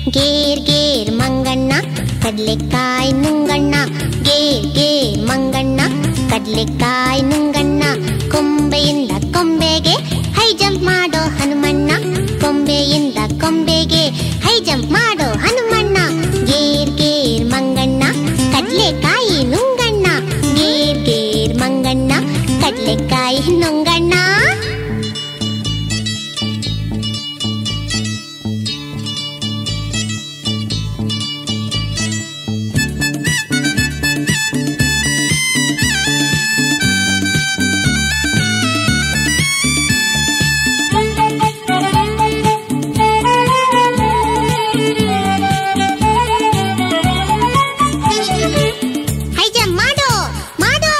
gear gear ಮಂಗಣ್ಣ ಕಡ್ಲೆಕಾಯಿ ನುಂಗಣ್ಣ gear gear ಮಂಗಣ್ಣ ಕಡ್ಲೆಕಾಯಿ ನುಂಗಣ್ಣ ಕೊಂಬೆಯಿಂದ ಕೊಂಬೆಗೆ high jump ಮಾಡೋ ಹನುಮಣ್ಣ ಕೊಂಬೆಯಿಂದ ಕೊಂಬೆಗೆ ಹೈ ಜಂಪ್ ಮಾಡೋ ಹನುಮಣ್ಣ ಗೇರ್ ಗೇರ್ ಮಂಗಣ್ಣ ಕಡ್ಲೆಕಾಯಿ ನುಂಗಣ್ಣ ಗೇರ್ ಗೇರ್ ಮಂಗಣ್ಣ ಕಡ್ಲೆಕಾಯಿ ನುಂಗಣ್ಣ ಹೈ ಜಂಪ್ ಮಾಡೋ ಮಾಡೋ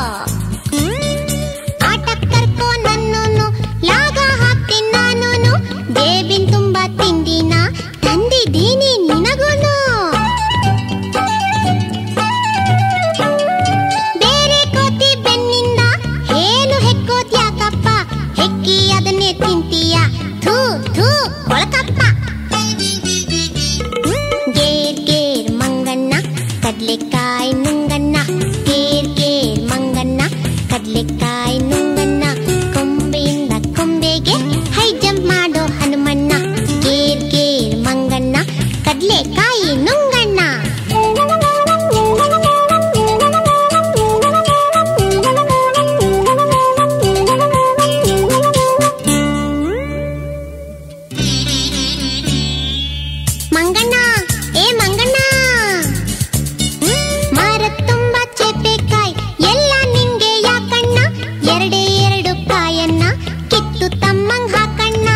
ಆಟಕ್ ಕರ್ಕೋ ನನ್ನೂನು ಲಾಗ ಹಾಕ್ತೀನಿ ನಾನೂನು ಬೇಬಿನ್ ತುಂಬಾ ತಿಂಡಿನ ತಂದಿದ್ದೀನಿ ನಿನಗೂನು ಬೇರೆ ಕೋತಿ ಬೆನ್ನಿಂದ ಏನು ಹೆಕ್ಕೋತ್ ಯಾಕಪ್ಪ ಹೆಕ್ಕಿ ಅದನ್ನೇ ತಿಂತೀಯ ಥೂ ಥೂ ಕೊಳಕಪ್ಪ ಗೇರ್ ಗೇರ್ ಮಂಗಣ್ಣ ಕಡ್ಲೆಕಾಯಿ ನುಂಗಣ್ಣ ಗೇರ್ ಗೇರ್ ಮಂಗಣ್ಣ ಕಡ್ಲೆಕಾಯಿ ನುಂಗಣ್ಣ ಕೊಂಬೆಯಿಂದ ಕೊಂಬೆಗೆ ಹೈ ಜಂಪ್ ಮಾಡೋ ಹನುಮಣ್ಣ ಗೇರ್ ಗೇರ್ ಮಂಗಣ್ಣ ಕಡ್ಲೆಕಾಯಿ ನುಂಗಣ್ಣ ಮಂಗಣ್ಣ ಏ ಮಂಗಣ್ಣ ಮರ ತುಂಬ ಚೇಪೆಕಾಯಿ ಎಲ್ಲ ನಿಂಗೆ ಯಾಕಣ್ಣ ಎರಡೇ ಎರಡು ಕಾಯನ್ನ ಕಿತ್ತು ತಮ್ಮಂಗ್ ಹಾಕಣ್ಣ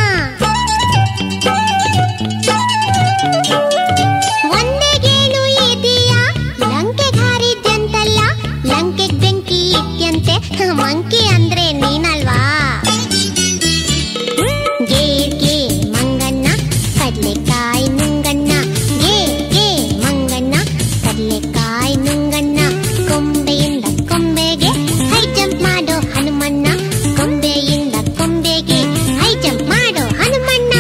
ಒಂದೇ ಗೇಣು ಇದೆಯ ಲಂಕೆಗೆ ಹಾರಿದ್ಯಂತಲ್ಲ ಲಂಕೆಗ್ ಬೆಂಕಿ ಇಟ್ಯಂತೆ ಮಂಕಿ ಅಂದ್ರೆ ನೀನಲ್ವಾ ಗೇರ್ ಗೇರ್ ಮಂಗಣ್ಣ ಕಡ್ಲೆಕಾಯಿ ನುಂಗಣ್ಣ ಗೇರ್ ಗೇರ್ ಮಂಗಣ್ಣ ಕಡ್ಲೆಕಾಯಿ ನುಂಗಣ್ಣ ಕೊಂಬೆಯಿಂದ ಕೊಂಬೆಗೆ ಹೈ ಜಂಪ್ ಮಾಡೋ ಹನುಮಣ್ಣ ಕೊಂಬೆಯಿಂದ ಕೊಂಬೆಗೆ ಹೈ ಜಂಪ್ ಮಾಡೋ ಹನುಮಣ್ಣ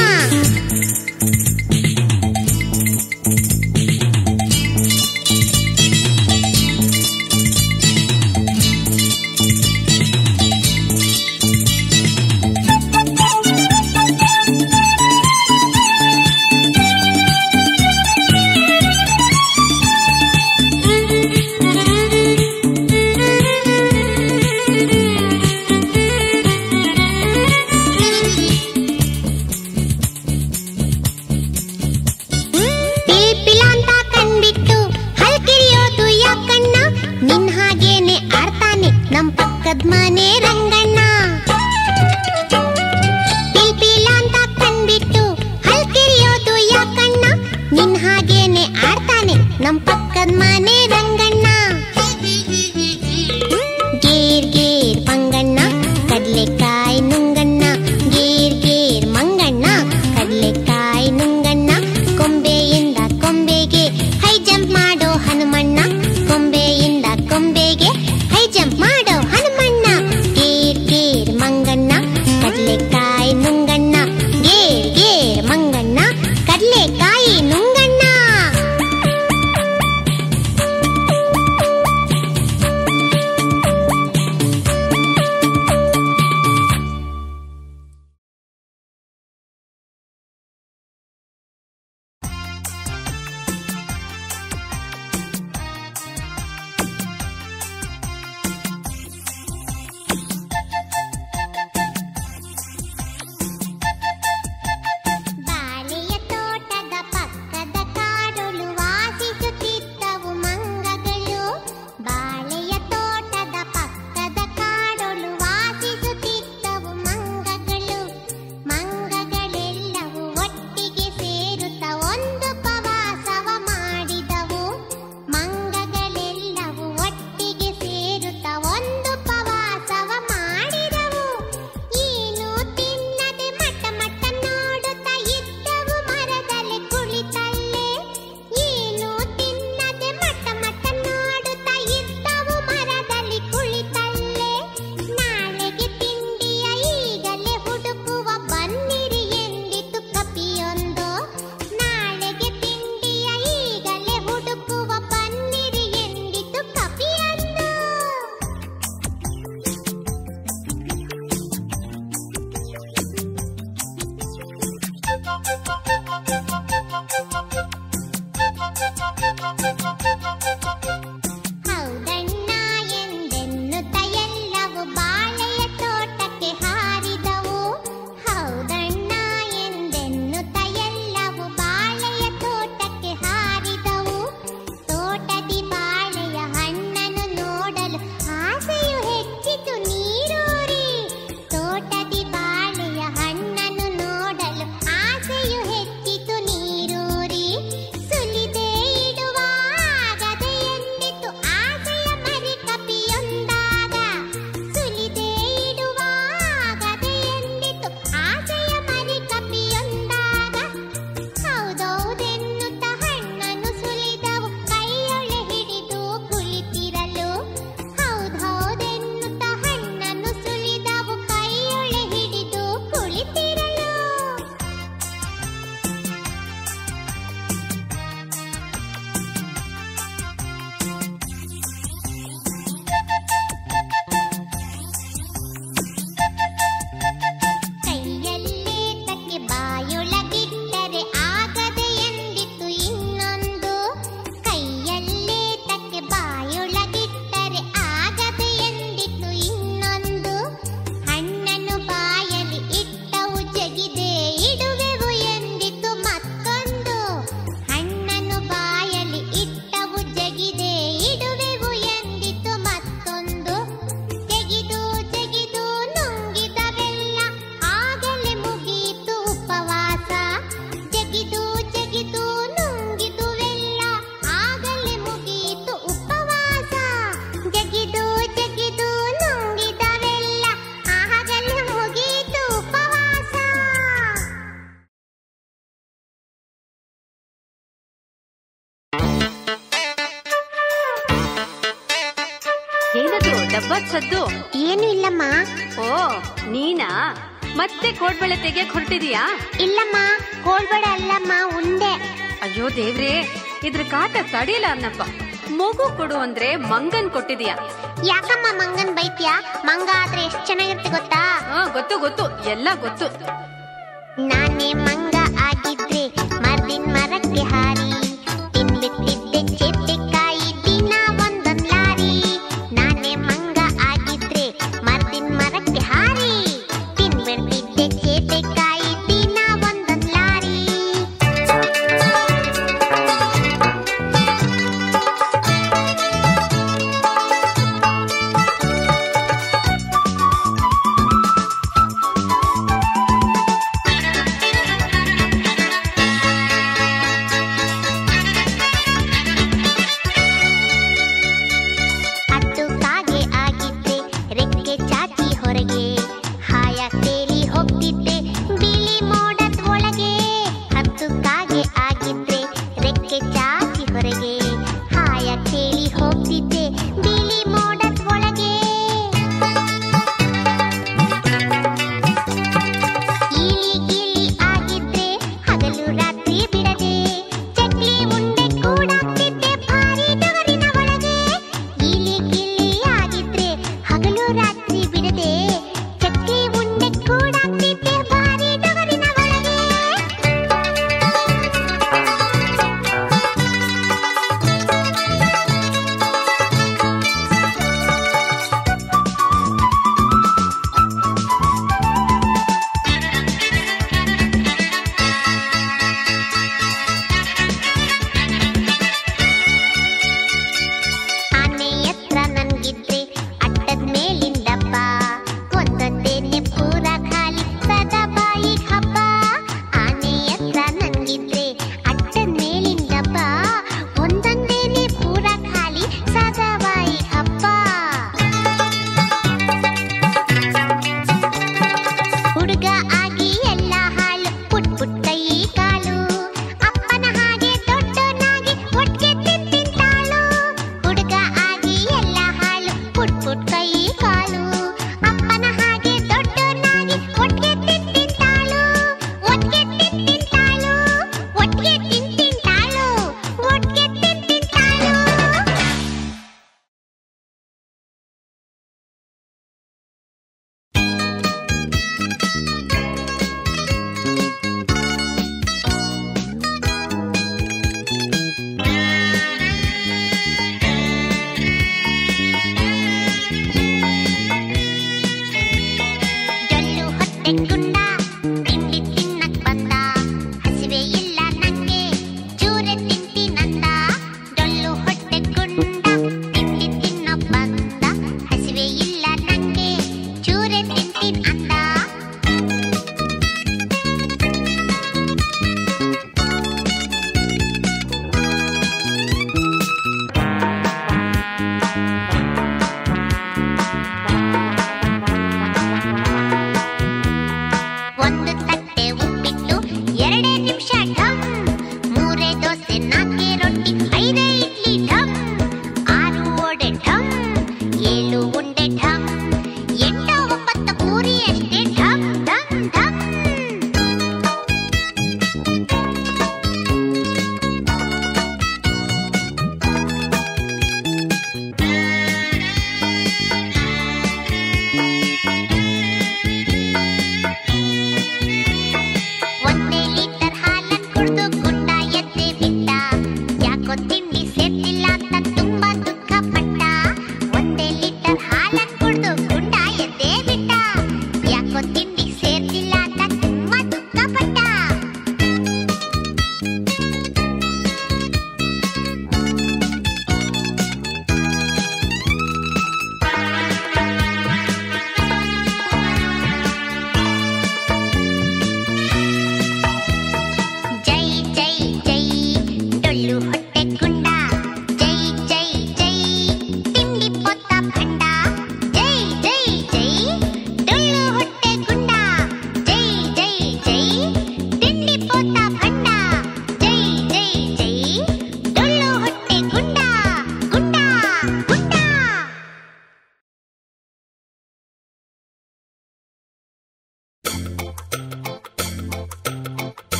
ಸದ್ದು ಏನು ಇಲ್ಲಮ್ಮ ಓ ನೀನಾ ಮತ್ತೆ ಕೋಡ್ಬಳೆ ತೆಗಿಯಕ್ ಹೊರಟಿದೀಯಾ ಇಲ್ಲಮ್ಮ ಕೋಳ್ಬೇಡ ಅಲ್ಲಮ್ಮ ಉಂಡೆ ಅಯ್ಯೋ ದೇವ್ರೇ ಇದ್ರ ಕಾಟ ತಡಿಯಲ್ಲ ಅನ್ನಪ್ಪ ಮಗು ಕೊಡು ಅಂದ್ರೆ ಮಂಗನ್ ಕೊಟ್ಟಿದೀಯಾ ಯಾಕಮ್ಮ ಮಂಗನ್ ಬೈತ್ಯಾ ಮಂಗ ಆದ್ರೆ ಎಷ್ಟ್ ಚೆನ್ನಾಗಿರುತ್ತೆ ಗೊತ್ತಾ ಹಾ ಗೊತ್ತು ಗೊತ್ತು ಎಲ್ಲ ಗೊತ್ತು ನಾನೇ ಮಂಗ ಆಗಿದ್ರೆ ಮರ್ದಿನ್ ಮರಕ್ಕೆ ಹಾರಿ ತಿನ್ಬಿಟ್ಟಿದ್ದೆ ಚೇತೆಕಾಯಿ ದಿನ ಒಂದೊಂದ್ ಲಾರಿ ನಾನೇ ಮಂಗ ಆಗಿದ್ರೆ ಮರ್ದಿನ್ ಮರಕ್ಕೆ ಹಾರಿ ತಿನ್ಬಿಟ್ಟಿದ್ದೆ ಚೇತೆಕಾಯಿ ದಿನ ಒಂದೊಂದ್ ಲಾರಿ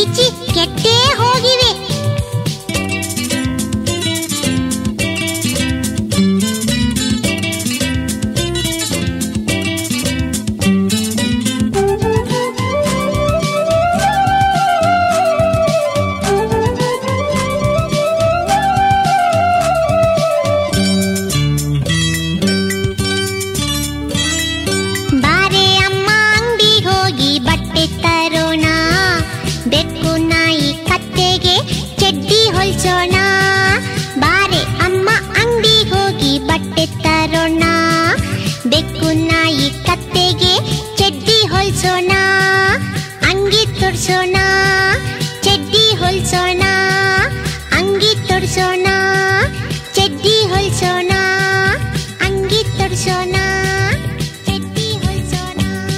ರುಚಿ ಕೆಟ್ಟೇ ಹೋಗಿವೆ ಬಾರೆ ಅಮ್ಮ ಅಂಗಡಿ ಹೋಗಿ ಬಟ್ಟೆ ತರೋಣ ಬೆಕ್ಕು ನಾಯಿ ಕತ್ತೆಗೆ ಚಡ್ಡಿ ಹೊಲ್ಸೋಣ ಬಾರೆ ಅಮ್ಮ ಅಂಗಡಿ ಹೋಗಿ ಬಟ್ಟೆ ತರೋಣ ಬೆಕ್ಕು ನಾಯಿ ಕತ್ತೆಗೆ ಚಡ್ಡಿ ಹೊಲ್ಸೋಣ ಅಂಗಿ ತೊಡ್ಸೋಣ ಚಡ್ಡಿ ಹೊಲ್ಸೋಣ ಅಂಗಿ ತೊಡ್ಸೋಣ ಚಡ್ಡಿ ಹೊಲ್ಸೋಣ ಅಂಗಿ ತೊಡ್ಸೋಣ ಚಡ್ಡಿ ಹೊಲ್ಸೋಣ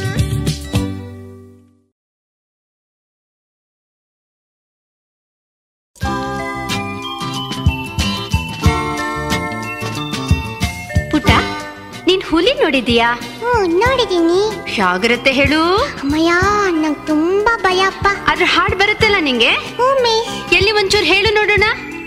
ಪುಟ ನೀನ್ ಹುಲಿ ನೋಡಿದೀಯಾ ಹ್ಞೂ ನೋಡಿದ್ದೀನಿ ಜಾಗ್ರತೆ ಹೇಳು ಅಮ್ಮಯ್ಯ ನಂಗೆ ತುಂಬಾ ಭಯಪ್ಪ ಅದ್ರ ಹಾಡ್ ಬರುತ್ತಲ್ಲ ನಿಂಗೆ ಹ್ಞೂ ಮಿಸ್ ಎಲ್ಲಿ ಒಂಚೂರು ಹೇಳು ನೋಡೋಣ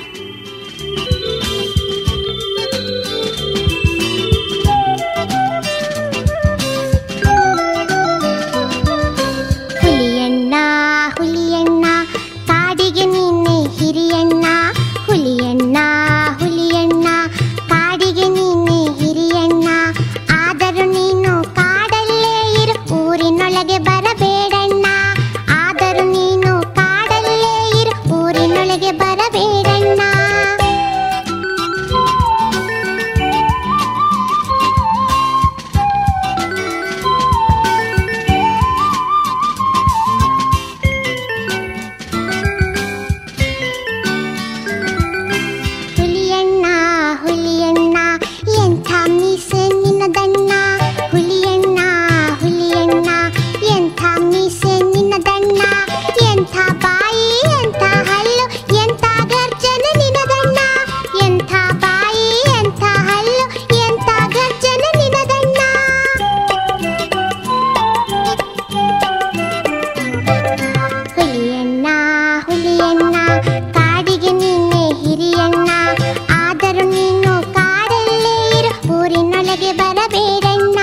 ಹುಲಿಯಣ್ಣ ಹುಲಿಯಣ್ಣ ಕಾಡಿಗೆ ನೀನೆ ಹಿರಿಯಣ್ಣ ಹುಲಿಯಣ್ಣ ಹುಲಿಯಣ್ಣ ಕಾಡಿಗೆ ನೀನೆ ಹಿರಿಯಣ್ಣ ಆದರೂ ನೀನು ಕಾಡಲ್ಲೇ ಇರು ಊರಿನೊಳಗೆ ಬರಬೇಡಣ್ಣ ಆದರೂ ನೀನು ಕಾಡಲ್ಲೇ ಇರು ಊರಿನೊಳಗೆ ಬರಬೇಡಣ್ಣ ಹುಲಿಯಣ್ಣ ಹುಲಿಯಣ್ಣ ಎಂಥ ಮೀಸೆ ನಿನ್ನದಣ್ಣ ಹುಲಿಯಣ್ಣ ಹುಲಿಯಣ್ಣ ಎಂಥ ಮೀಸೆ ನಿನ್ನದಣ್ಣ ಎಂಥ ಬಾಯಿ ಎಂಥ ಹಲ್ಲು ಎಂಥ ಗರ್ಜನೆ ನಿನ್ನದಣ್ಣ ಎಂಥ ಬಾಯಿ ಎಂಥ ಹಲ್ಲು ಎಂಥ ಗರ್ಜನೆ ನಿನ್ನದಣ್ಣ ಹುಲಿಯಣ್ಣ ಹುಲಿಯಣ್ಣ ಕಾಡಿಗೆ ನೀನೆ ಹಿರಿಯಣ್ಣ ಆದರೂ ನೀನು ಕಾಡಲ್ಲೇ ಇರು ಊರಿನೊಳಗೆ ಬರಬೇಡಣ್ಣ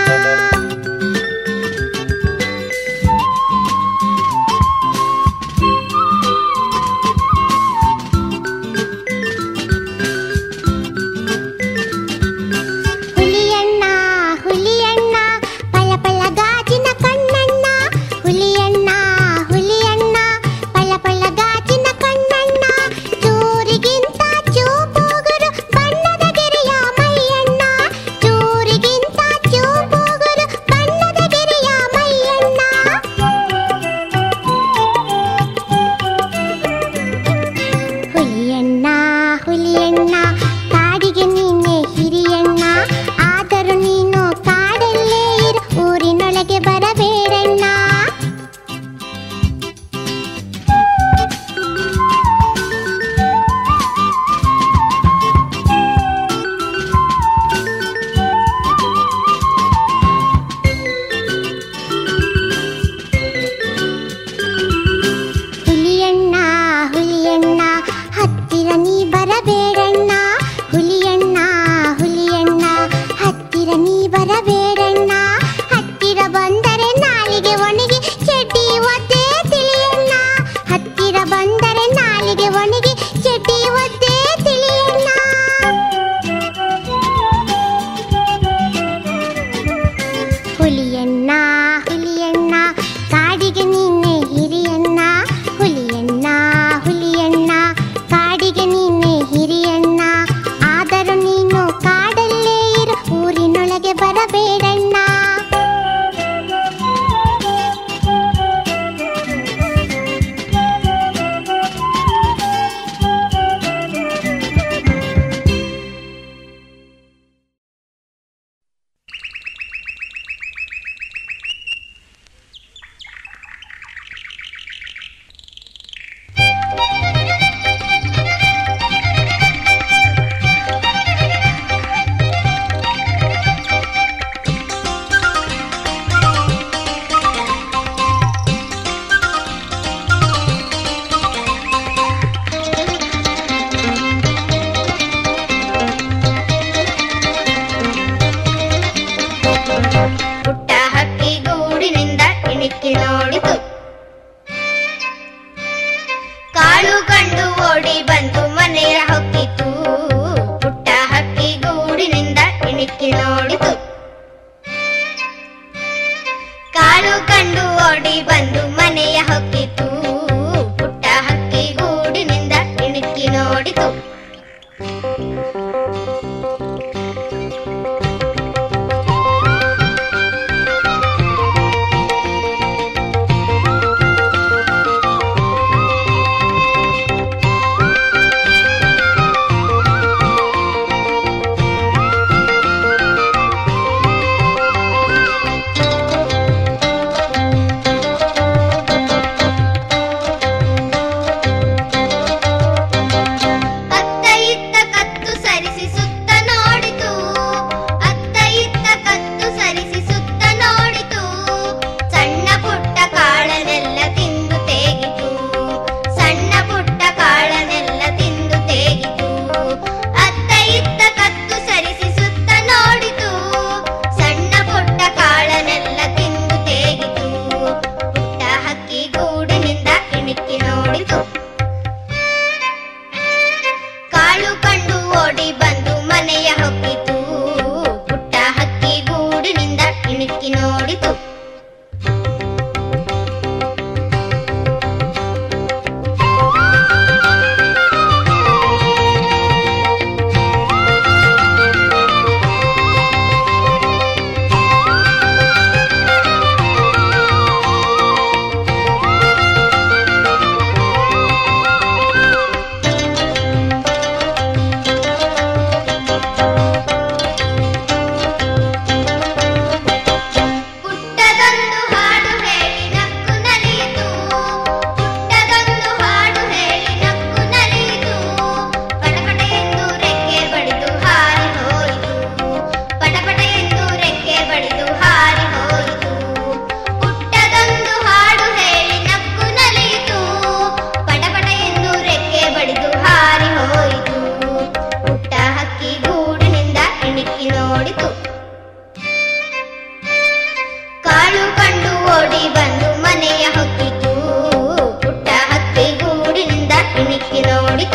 ಹುಲಿಯಣ್ಣ ಹುಲಿಯಣ್ಣ ಪಳ ಪಳ ಗಾಜಿನ ಕಣ್ಣಣ್ಣ ಹುಲಿಯಣ್ಣ ಹುಲಿಯಣ್ಣ ಪಳ ಪಳ ಗಾಜಿನ ಕಣ್ಣಣ್ಣ ಚೂರಿಗಿಂತ ಚೂಪೋಗರು ಬಣ್ಣದ ಗೆರೆಯ ಮೈಯಣ್ಣ ಚೂರಿಗಿಂತ ಚೂಪೋಗರು ಬಣ್ಣದ ಗೆರೆಯ ಮೈಯಣ್ಣ ಹುಲಿಯಣ್ಣ ಹುಲಿಯಣ್ಣ ಕಾಡಿಗೆ ನೀನೆ ಹಿರಿಯಣ್ಣ ಆದರೂ ನೀನು ಕಾಡಲ್ಲೇ ಇರು ಊರಿನೊಳಗೆ ಬರಬೇಡಣ್ಣ ಹುಲಿಯಣ್ಣ ಹುಲಿಯಣ್ಣ ಹತ್ತಿರ ನೀ ಬರಬೇಡಣ್ಣ ಹುಲಿಯಣ್ಣ ಹುಲಿಯಣ್ಣ ಹತ್ತಿರ ನೀ ಬರಬೇಡಣ್ಣ ಹತ್ತಿರ ಬಂದರೆ ನಾಲಿಗೆ ಒಣಗಿ ಚಡ್ಡಿ ಒದ್ದೆ ತಿಳಿಯಣ್ಣ ಹತ್ತಿರ ಬಂದರೆ ನಾಲಿಗೆ ಒಣಗಿ ಚಡ್ಡಿ ಒದ್ದೆ ತಿಳಿಯಣ್ಣ ಹುಲಿಯಣ್ಣ ಹುಲಿಯಣ್ಣ ಕಾಡಿಗೆ ನೀನೆ ಹಿರಿಯಣ್ಣ ಹುಲಿಯಣ್ಣ ಹುಲಿಯಣ್ಣ ಕಾಡಿಗೆ ನೀನೆ ಹಿರಿಯಣ್ಣ ಆದರೂ ನೀನು ಕಾಡಲ್ಲೇ ಇರು ಊರಿನೊಳಗೆ ಬರಬೇಡಣ್ಣ ಕಾಳು ಕಂಡು ಓಡಿ ಬಂದು ಮನೆಯ ಹೊಕ್ಕಿತು ಪುಟ್ಟ ಹಕ್ಕಿ ಗೂಡಿನಿಂದ ಇಣಿಕ್ಕಿ ನೋಡಿತು ಕಾಳು ಕಂಡು ಓಡಿ ಬಂದು ಮನೆಯ ಹೊಕ್ಕಿತು ಪುಟ್ಟ ಹಕ್ಕಿ ಗೂಡಿನಿಂದ ಇಣಿಕ್ಕಿ ನೋಡಿತು ಅತ್ತ ಇತ್ತ ಕತ್ತು ಸರಿಸಿ ಸುತ್ತ ನೋಡಿತು ಅತ್ತ ಇತ್ತ ಕತ್ತು ಸರಿಸಿ ಸುತ್ತ ನೋಡಿತು ಸಣ್ಣ ಪುಟ್ಟ ಕಾಳನೆಲ್ಲ ತಿಂದು ತೇಗಿತು ಸಣ್ಣ ಪುಟ್ಟ ಕಾಳನೆಲ್ಲ ತಿಂದು ತೇಗಿತು ಅತ್ತ ಇತ್ತ ಕತ್ತು ಸರಿಸಿ ಸುತ್ತ ನೋಡಿತು ಸಣ್ಣ ಪುಟ್ಟ ಕಾಳನೆಲ್ಲ ತಿಂದು ತೇಗಿತು ಪುಟ್ಟ ಹಕ್ಕಿ ಗೂಡಿನಿಂದ ಇಣಿಕ್ಕಿ ನೋಡಿತು ಕಾಳು ಕಂಡು ಓಡಿ ಬಂದು ಮನೆಯ ಹೊಕ್ಕಿತು ಪುಟ್ಟ ಹಕ್ಕಿ ಗೂಡಿನಿಂದ ಇಣಿಕ್ಕಿ ನೋಡಿತು ಪುಟ್ಟದೊಂದು ಹಾಡು ಹೇಳಿ ನಕ್ಕು ನಲಿಯಿತು ಪುಟ್ಟದೊಂದು ಹಾಡು ಹೇಳಿ ನಕ್ಕು ನಲಿಯಿತು ಪಟಪಟ ಎಂದು ರೆಕ್ಕೆ ಬಡಿದು ಹಾರಿ ಹೋಯಿತು ಪಟಪಟ ಎಂದು ರೆಕ್ಕೆ ಬಡಿದು ಹಾರಿ ಹೋಯಿತು ಪುಟ್ಟದೊಂದು ಹಾಡು ಹೇಳಿ ನಕ್ಕು ನಲಿಯಿತು ಪಟಪಟ ಎಂದು ರೆಕ್ಕೆ ಬಡಿದು ಹಾರಿ ಹೋಯಿತು ಪುಟ್ಟ ಹಕ್ಕಿ ಗೂಡಿನಿಂದ ಇಣಿಕ್ಕಿ ನೋಡಿತು ಕಾಳು ಕಂಡು ಓಡಿ ಬಂದು ಮನೆಯ ಹೊಕ್ಕಿತು ಪುಟ್ಟ ಹಕ್ಕಿ ಗೂಡಿನಿಂದ ಇಣಿಕ್ಕಿ ನೋಡಿತು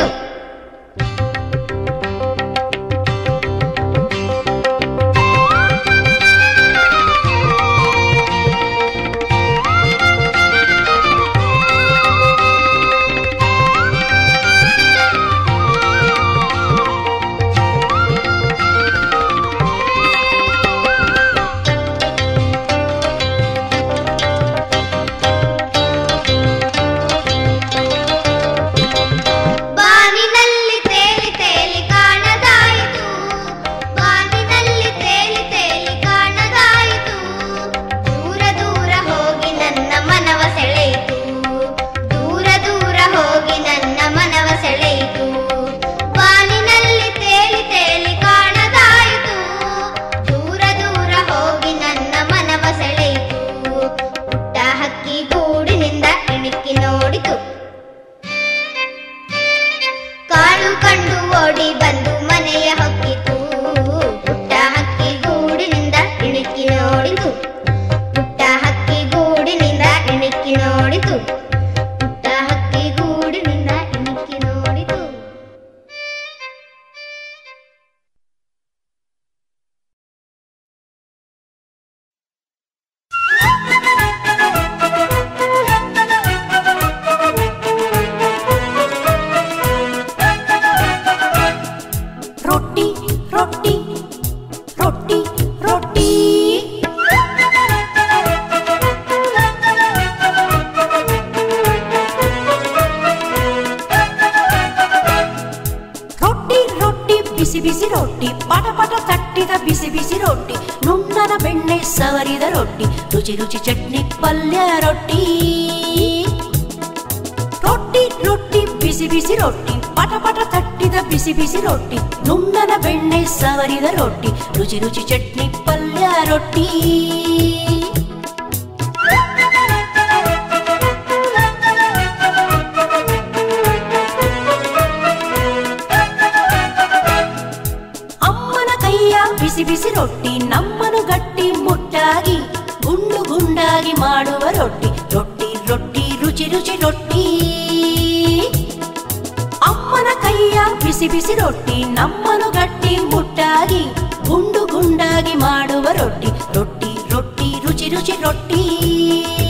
ಬಾನಿನಲ್ಲಿ ತೇಲಿ ತೇಲಿ ಕಾಣದಾಯಿತು ಬಾನಿನಲ್ಲಿ ತೇಲಿ ತೇಲಿ ಕಾಣದಾಯಿತು ದೂರ ದೂರ ಹೋಗಿ ನನ್ನ ಮನವ ಸೆಳೆಯಿತು ದೂರ ದೂರ ಹೋಗಿ ನನ್ನ ಮನವ ಸೆಳೆಯಿತು ಬಾನಿನಲ್ಲಿ ತೇಲಿ ತೇಲಿ ಕಾಣದಾಯಿತು ದೂರ ದೂರ ಹೋಗಿ ನನ್ನ ಮನವ ಸೆಳೆಯಿತು ಪುಟ್ಟ ಹಕ್ಕಿ ಗೂಡಿನಿಂದ ಇಣಿಕ್ಕಿ ನೋಡಿತು ಕಾಳು ಕಂಡು ಓಡಿ ಬಂದು ಮನೆಯ ಹೊಕ್ಕಿತು ಪುಟ್ಟ ಹಕ್ಕಿ ಗೂಡಿನಿಂದ ಇಣಿಕ್ಕಿ ನೋಡಿತು ಪುಟ್ಟ ಹಕ್ಕಿ ಗೂಡಿನಿಂದ ಇಣಿಕ್ಕಿ ನೋಡಿತು ಪುಟ್ಟ ಹಕ್ಕಿ ಗೂಡಿನಿಂದ ಇಣಿಕ್ಕಿ ನೋಡಿತು ರೊಟ್ಟಿ ರೊಟ್ಟಿ ರೊಟ್ಟಿ ರೊಟ್ಟಿ ರೊಟ್ಟಿ ರೊಟ್ಟಿ ಬಿಸಿ ಬಿಸಿ ರೊಟ್ಟಿ ಪಟ ಪಟ ತಟ್ಟಿದ ಬಿಸಿ ಬಿಸಿ ರೊಟ್ಟಿ ನುಣ್ಣನ ಬೆಣ್ಣೆ ಸವರಿದ ರೊಟ್ಟಿ ರುಚಿ ರುಚಿ ಚಟ್ನಿ ಪಲ್ಯ ರೊಟ್ಟಿ ರೊಟ್ಟಿ ರೊಟ್ಟಿ ಬಿಸಿ ಬಿಸಿ ರೊಟ್ಟಿ ಪಟ ಪಟ ತಟ್ಟಿದ ಬಿಸಿ ಬಿಸಿ ರೊಟ್ಟಿ ನುಣ್ಣನ ಬೆಣ್ಣೆ ಸವರಿದ ರೊಟ್ಟಿ ರುಚಿ ರುಚಿ ಚಟ್ನಿ ಪಲ್ಯ ರೊಟ್ಟಿ ಅಮ್ಮನ ಕೈಯ ಬಿಸಿ ಬಿಸಿ ರೊಟ್ಟಿ ನಮ್ಮನು ಗಟ್ಟಿ ಮುಟ್ಟಾಗಿ ಗುಂಡು ಗುಂಡಾಗಿ ಮಾಡುವ ರೊಟ್ಟಿ ರೊಟ್ಟಿ ರೊಟ್ಟಿ ರುಚಿ ರುಚಿ ರೊಟ್ಟಿ ತಾಯಿಯ ಬಿಸಿ ಬಿಸಿ ರೊಟ್ಟಿ ನಮ್ಮನು ಗಟ್ಟಿ ಮುಟ್ಟಾಗಿ ಗುಂಡು ಗುಂಡಾಗಿ ಮಾಡುವ ರೊಟ್ಟಿ ರೊಟ್ಟಿ ರೊಟ್ಟಿ ರುಚಿ ರುಚಿ ರೊಟ್ಟಿ